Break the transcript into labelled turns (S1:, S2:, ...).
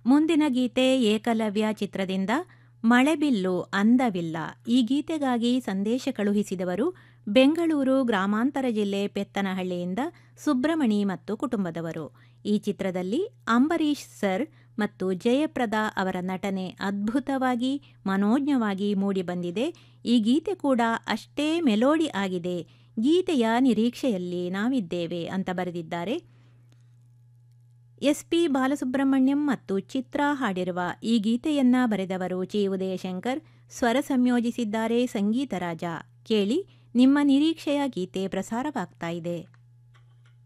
S1: ಮುಂದಿನ ಗೀತೆ ಏಕಲವ್ಯ ಚಿತ್ರದಿಂದ ಮಳೆಬಿಲ್ಲು ಅಂದವಿಲ್ಲ ಈ ಗೀತೆಗಾಗಿ ಸಂದೇಶ ಕಳುಹಿಸಿದವರು ಬೆಂಗಳೂರು ಗ್ರಾಮಾಂತರ ಜಿಲ್ಲೆ ಪೆತ್ತನಹಳ್ಳಿಯಿಂದ ಸುಬ್ರಮಣಿ ಮತ್ತು ಕುಟುಂಬದವರು ಈ ಚಿತ್ರದಲ್ಲಿ ಅಂಬರೀಷ್ ಸರ್ ಮತ್ತು ಜಯಪ್ರದಾ ಅವರ ನಟನೆ ಅದ್ಭುತವಾಗಿ ಮನೋಜ್ಞವಾಗಿ ಮೂಡಿಬಂದಿದೆ ಈ ಗೀತೆ ಕೂಡ ಅಷ್ಟೇ ಮೆಲೋಡಿ ಆಗಿದೆ ಗೀತೆಯ ನಿರೀಕ್ಷೆಯಲ್ಲಿ ನಾವಿದ್ದೇವೆ ಅಂತ ಬರೆದಿದ್ದಾರೆ ಎಸ್ ಪಿ ಬಾಲಸುಬ್ರಹ್ಮಣ್ಯಂ ಮತ್ತು ಚಿತ್ರ ಹಾಡಿರುವ ಈ ಗೀತೆಯನ್ನ ಬರೆದವರು ಚಿ ಉದಯಶಂಕರ್ ಸ್ವರ ಸಂಯೋಜಿಸಿದ್ದಾರೆ ಸಂಗೀತ ರಾಜ ಕೇಳಿ ನಿಮ್ಮ ನಿರೀಕ್ಷೆಯ ಗೀತೆ ಪ್ರಸಾರವಾಗ್ತಾ ಇದೆ